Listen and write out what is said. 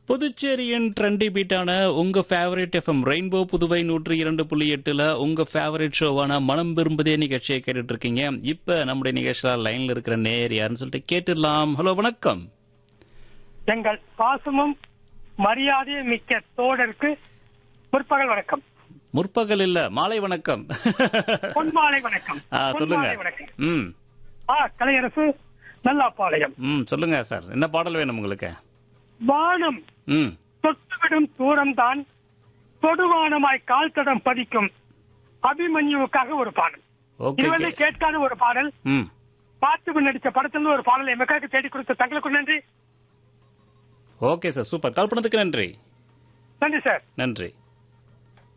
புதுச்சேரியின் ட்ரெண்டி பீட்டான உங்க favourite FM rainbow Puduvai நூற்றி இரண்டு புள்ளி எட்டுல உங்க ஃபேவரட் ஷோவான மனம் விரும்புதே நிகழ்ச்சியை கேட்டுட்டு இருக்கீங்க இப்ப நம்முடைய நிகழ்ச்சியில லைன்ல இருக்கிற நேர் யாருன்னு சொல்லிட்டு கேட்டுடலாம் ஹலோ வணக்கம் எங்கள் பாசமும் மரியாதையும் மிக்க தோழருக்கு முற்பகல் வணக்கம் முற்பகல் இல்ல மாலை வணக்கம் பொன்மாலை வணக்கம் ஆ, சொல்லுங்க பொன்மாலை வணக்கம் ம் ஆ கலையரசு நல்லாப்பாளையம் ம் சொல்லுங்க சார் என்ன பாடல் வேணும் உங்களுக்கு வானம் ம் தொட்டுவிடும் தூரம்தான் தொடுவானமாய் கால் தடம் பதிக்கும் அபிமன்யுவுக்காக ஒரு பாடல் ஓகே இது வந்து கேட்காத ஒரு பாடல் ம் பார்த்து நடிச்ச படத்துல ஒரு பாடல் எமக்காக தேடி கொடுத்த தங்களுக்கு நன்றி ஓகே சார் சூப்பர் கால் பண்ணதுக்கு நன்றி நன்றி சார் நன்றி